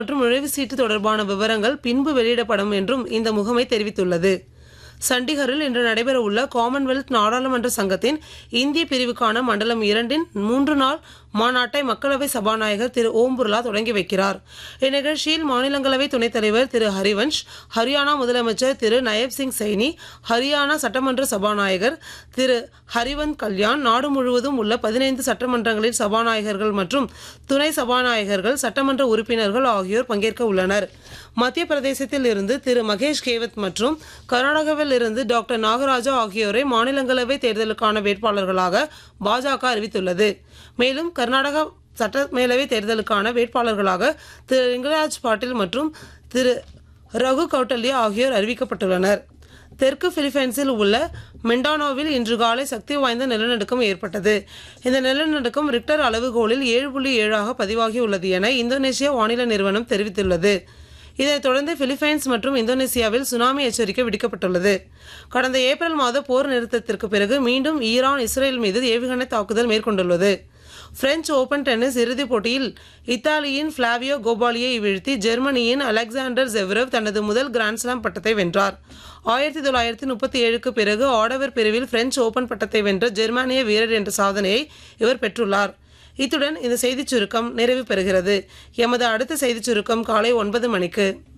மற்றும் நுழைவுச் சீட்டு தொடர்பான விவரங்கள் பின்பு வெளியிடப்படும் என்றும் இந்த முகமை தெரிவித்துள்ளது சண்டிகரில் இன்று நடைபெறவுள்ள காமன்வெல்த் நாடாளுமன்ற சங்கத்தின் இந்திய பிரிவுக்கான மண்டலம் இரண்டின் மூன்று நாள் மாநாட்டை மக்களவை சபாநாயகர் திரு ஓம் பிர்லா தொடங்கி வைக்கிறார் இந்நிகழ்ச்சியில் மாநிலங்களவை துணைத் தலைவர் திரு ஹரிவன்ஷ் ஹரியானா முதலமைச்சர் திரு நயப் சிங் சைனி ஹரியானா சட்டமன்ற சபாநாயகர் திரு ஹரிவந்த் கல்யாண் நாடு முழுவதும் உள்ள பதினைந்து சட்டமன்றங்களின் சபாநாயகர்கள் மற்றும் துணை சபாநாயகர்கள் சட்டமன்ற உறுப்பினர்கள் ஆகியோர் பங்கேற்க உள்ளனர் மத்திய பிரதேசத்தில் இருந்து திரு மகேஷ் கேவத் மற்றும் கர்நாடகாவில் இருந்து டாக்டர் நாகராஜா ஆகியோரை மாநிலங்களவை தேர்தலுக்கான வேட்பாளர்களாக பாஜக அறிவித்துள்ளது மேலும் கர்நாடகா சட்டமேலவை தேர்தலுக்கான வேட்பாளர்களாக திரு லிங்கராஜ் பாட்டில் மற்றும் திரு ரகு கௌட்டல்யா ஆகியோர் அறிவிக்கப்பட்டுள்ளனர் தெற்கு பிலிப்பைன்ஸில் உள்ள மெண்டானோவில் இன்று காலை சக்தி வாய்ந்த நிலநடுக்கம் ஏற்பட்டது இந்த நிலநடுக்கம் ரிக்டர் அளவுகோலில் ஏழு புள்ளி ஏழாக பதிவாகியுள்ளது என இந்தோனேசியா வானிலை நிறுவனம் தெரிவித்துள்ளது இதைத் தொடர்ந்து பிலிப்பைன்ஸ் மற்றும் இந்தோனேசியாவில் சுனாமி எச்சரிக்கை விடுக்கப்பட்டுள்ளது கடந்த ஏப்ரல் மாத போர் நிறுத்தத்திற்கு பிறகு மீண்டும் ஈரான் இஸ்ரேல் மீது ஏவுகணை தாக்குதல் மேற்கொண்டுள்ளது பிரெஞ்சு ஓபன் டென்னிஸ் இறுதிப் போட்டியில் இத்தாலியின் ஃபிளாவியோ கோபாலியை வீழ்த்தி ஜெர்மனியின் அலெக்சாண்டர் ஜெவ்ரவ் தனது முதல் கிராண்ட்ஸ்லாம் பட்டத்தை வென்றார் ஆயிரத்தி தொள்ளாயிரத்தி முப்பத்தி ஏழுக்கு பிறகு ஆடவர் பிரிவில் பிரெஞ்சு ஓபன் பட்டத்தை வென்ற ஜெர்மானிய வீரர் என்ற சாதனையை இவர் பெற்றுள்ளார் இத்துடன் இந்த செய்திச் சுருக்கம் நிறைவு பெறுகிறது எமது அடுத்த செய்திச் சுருக்கம் காலை ஒன்பது மணிக்கு